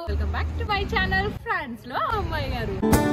welcome back to my channel friends లో అమ్మాయి గారు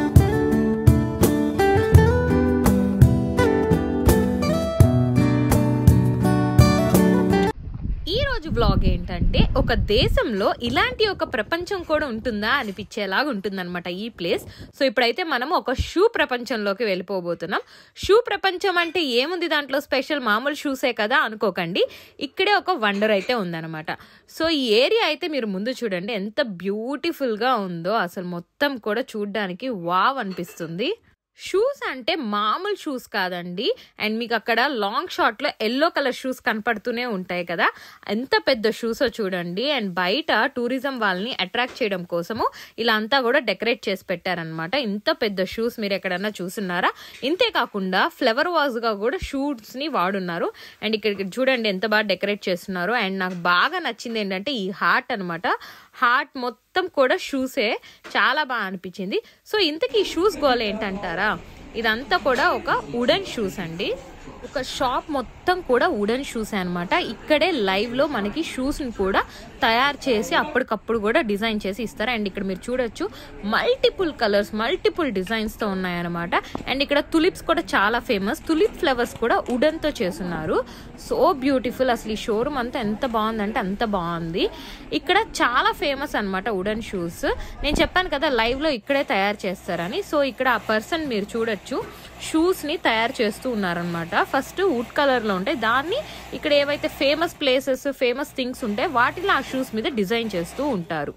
ఈ రోజు బ్లాగ్ ఏంటంటే ఒక దేశంలో ఇలాంటి ఒక ప్రపంచం కూడా ఉంటుందా అనిపించేలాగా ఉంటుందన్నమాట ఈ ప్లేస్ సో ఇప్పుడైతే మనం ఒక షూ ప్రపంచంలోకి వెళ్ళిపోబోతున్నాం షూ ప్రపంచం అంటే ఏముంది దాంట్లో స్పెషల్ మామూలు షూసే కదా అనుకోకండి ఇక్కడే ఒక వండర్ అయితే ఉందన్నమాట సో ఈ ఏరియా అయితే మీరు ముందు చూడండి ఎంత బ్యూటిఫుల్గా ఉందో అసలు మొత్తం కూడా చూడడానికి వావ్ అనిపిస్తుంది షూస్ అంటే మామూలు షూస్ కాదండి అండ్ మీకు అక్కడ లాంగ్ షార్ట్ లో ఎల్లో కలర్ షూస్ కనపడుతూనే ఉంటాయి కదా ఎంత పెద్ద షూస్ చూడండి అండ్ బయట టూరిజం వాళ్ళని అట్రాక్ట్ చేయడం కోసము ఇలా అంతా కూడా డెకరేట్ చేసి పెట్టారనమాట ఇంత పెద్ద షూస్ మీరు ఎక్కడన్నా చూస్తున్నారా ఇంతే కాకుండా ఫ్లవర్ వాజ్ గా కూడా షూస్ ని వాడున్నారు అండ్ ఇక్కడ చూడండి ఎంత బాగా డెకరేట్ చేస్తున్నారు అండ్ నాకు బాగా నచ్చింది ఏంటంటే ఈ హార్ట్ అనమాట హార్ట్ మొత్తం కూడా షూసే చాలా బాగా అనిపించింది సో ఇంతకీ ఈ షూస్ గోల్ ఏంటంటారా ఇదంతా కూడా ఒక వుడెన్ షూస్ అండి ఒక షాప్ మొత్తం కూడా వుడెన్ షూస్ అనమాట ఇక్కడే లైవ్ లో మనకి షూస్ ని కూడా తయారు చేసి అప్పటికప్పుడు కూడా డిజైన్ చేసి ఇస్తారు అండ్ ఇక్కడ మీరు చూడొచ్చు మల్టిపుల్ కలర్స్ మల్టిపుల్ డిజైన్స్ తో ఉన్నాయన్నమాట అండ్ ఇక్కడ తులిప్స్ కూడా చాలా ఫేమస్ తులిప్ ఫ్లవర్స్ కూడా వుడెన్ తో చేస్తున్నారు సో బ్యూటిఫుల్ అసలు ఈ షోరూమ్ అంతా ఎంత బాగుందంటే అంత బాగుంది ఇక్కడ చాలా ఫేమస్ అనమాట వుడెన్ షూస్ నేను చెప్పాను కదా లైవ్ లో ఇక్కడే తయారు చేస్తారని సో ఇక్కడ ఆ పర్సన్ మీరు చూడొచ్చు షూస్ ని తయారు చేస్తూ ఉన్నారనమాట ఫస్ట్ వుడ్ కలర్ లో ఉంటాయి దాన్ని ఇక్కడ ఏవైతే ఫేమస్ ప్లేసెస్ ఫేమస్ థింగ్స్ ఉంటాయి వాటిలో ఆ షూస్ మీద డిజైన్ చేస్తూ ఉంటారు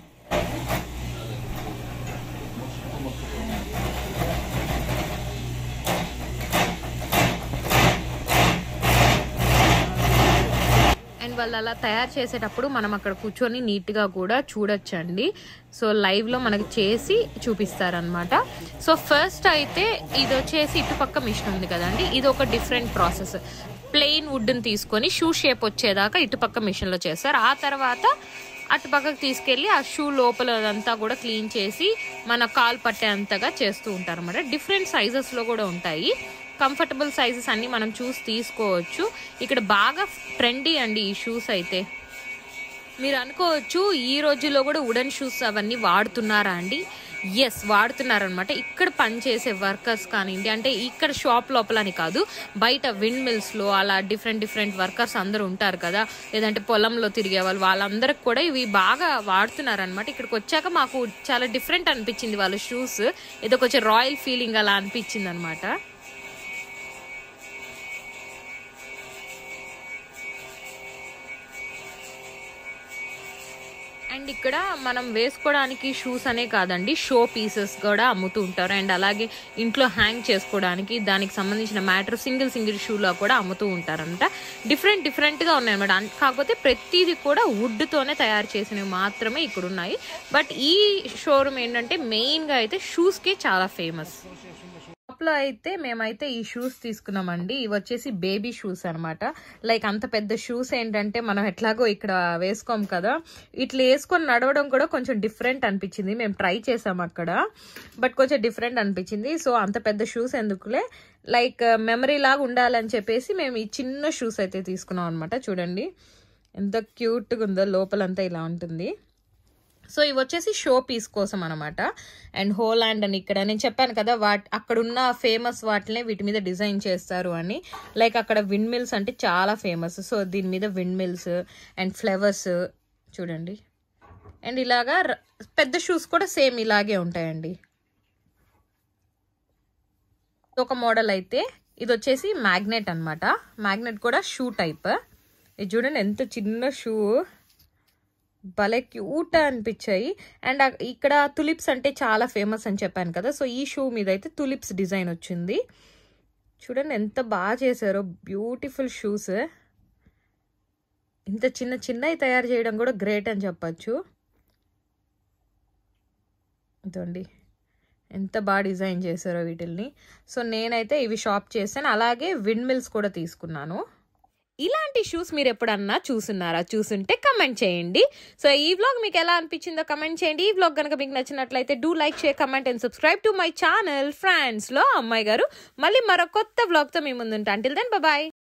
అండ్ వాళ్ళు అలా తయారు చేసేటప్పుడు మనం అక్కడ కూర్చొని నీట్ గా కూడా చూడొచ్చండి సో లైవ్ లో మనకి చేసి చూపిస్తారనమాట సో ఫస్ట్ అయితే ఇది వచ్చేసి ఇటుపక్క మిషన్ ఉంది కదండి ఇది ఒక డిఫరెంట్ ప్రాసెస్ ప్లెయిన్ వుడ్ ని తీసుకొని షూ షేప్ వచ్చేదాకా ఇటుపక్క మిషన్ లో చేస్తారు ఆ తర్వాత అటు పక్కకు తీసుకెళ్ళి ఆ షూ లోపల అదంతా కూడా క్లీన్ చేసి మన కాలు పట్టే అంతగా చేస్తూ ఉంటారు అనమాట డిఫరెంట్ సైజెస్ లో కూడా ఉంటాయి కంఫర్టబుల్ సైజెస్ అన్ని మనం చూసి తీసుకోవచ్చు ఇక్కడ బాగా ట్రెండీ అండి ఈ షూస్ అయితే మీరు అనుకోవచ్చు ఈ రోజుల్లో కూడా వుడెన్ షూస్ అవన్నీ వాడుతున్నారా అండి ఎస్ వాడుతున్నారనమాట ఇక్కడ పనిచేసే వర్కర్స్ కానివ్వండి అంటే ఇక్కడ షాప్ లోపలని కాదు బయట విండ్ మిల్స్లో అలా డిఫరెంట్ డిఫరెంట్ వర్కర్స్ అందరూ ఉంటారు కదా లేదంటే పొలంలో తిరిగే వాళ్ళు వాళ్ళందరికి కూడా ఇవి బాగా వాడుతున్నారనమాట ఇక్కడికి వచ్చాక మాకు చాలా డిఫరెంట్ అనిపించింది వాళ్ళ షూస్ ఏదో కొంచెం రాయల్ ఫీలింగ్ అలా అనిపించింది అనమాట అండ్ ఇక్కడ మనం వేసుకోవడానికి షూస్ అనే కాదండి షో పీసెస్ కూడా అమ్ముతూ ఉంటారు అండ్ అలాగే ఇంట్లో హ్యాంగ్ చేసుకోవడానికి దానికి సంబంధించిన మ్యాటర్ సింగిల్ సింగిల్ షూలో కూడా అమ్ముతూ ఉంటారంట డిఫరెంట్ డిఫరెంట్గా ఉన్నాయన్నమాట అన్- కాకపోతే ప్రతిదీ కూడా వుడ్తోనే తయారు చేసినవి మాత్రమే ఇక్కడ ఉన్నాయి బట్ ఈ షోరూమ్ ఏంటంటే మెయిన్గా అయితే షూస్కే చాలా ఫేమస్ షాప్లో అయితే మేమైతే ఈ షూస్ తీసుకున్నామండి ఇవి వచ్చేసి బేబీ షూస్ అన్నమాట లైక్ అంత పెద్ద షూస్ ఏంటంటే మనం ఎట్లాగో ఇక్కడ వేసుకోం కదా ఇట్లా వేసుకొని నడవడం కూడా కొంచెం డిఫరెంట్ అనిపించింది మేము ట్రై చేసాం అక్కడ బట్ కొంచెం డిఫరెంట్ అనిపించింది సో అంత పెద్ద షూస్ ఎందుకులే లైక్ మెమరీ లాగా ఉండాలని చెప్పేసి మేము ఈ చిన్న షూస్ అయితే తీసుకున్నాం అనమాట చూడండి ఎంత క్యూట్గా ఉందో లోపలంతా ఇలా ఉంటుంది సో ఇవి వచ్చేసి షో పీస్ కోసం అనమాట అండ్ హోల్ అండ్ అని ఇక్కడ నేను చెప్పాను కదా వాట్ అక్కడున్న ఫేమస్ వాటినే వీటి మీద డిజైన్ చేస్తారు అని లైక్ అక్కడ విండ్ మిల్స్ అంటే చాలా ఫేమస్ సో దీని మీద విండ్ మిల్స్ అండ్ ఫ్లవర్స్ చూడండి అండ్ ఇలాగా ర- పెద్ద షూస్ కూడా సేమ్ ఇలాగే ఉంటాయండి ఒక మోడల్ అయితే ఇది వచ్చేసి మ్యాగ్నెట్ అన్నమాట మ్యాగ్నెట్ కూడా షూ టైప్ ఇది చూడండి ఎంత చిన్న షూ భలే క్యూట్ అనిపించాయి అండ్ అ- ఇక్కడ తులిప్స్ అంటే చాలా ఫేమస్ అని చెప్పాను కదా సో ఈ షూ మీద అయితే తులిప్స్ డిజైన్ వచ్చింది చూడండి ఎంత బాగా చేశారో బ్యూటిఫుల్ షూస్ ఇంత చిన్న చిన్నవి తయారు చేయడం కూడా గ్రేట్ అని చెప్పచ్చు ఇదండి ఎంత బాగా డిజైన్ చేశారో వీటిల్ని సో నేనైతే ఇవి షాప్ చేశాను అలాగే విండ్ మిల్స్ కూడా తీసుకున్నాను ఇలాంటి షూస్ మీరు ఎప్పుడన్నా చూసున్నారా చూసుంటే కమెంట్ చేయండి సో ఈ వ్లాగ్ మీకు ఎలా అనిపించిందో కమెంట్ చేయండి ఈ వ్లాగ్ కనుక మీకు నచ్చినట్లయితే do like share comment and subscribe to my channel friends లో అమ్మాయి గారు మళ్ళీ మరో కొత్త వ్లాగ్తో మీ ముందుంటా అంటిల్ దెన్ బాయ్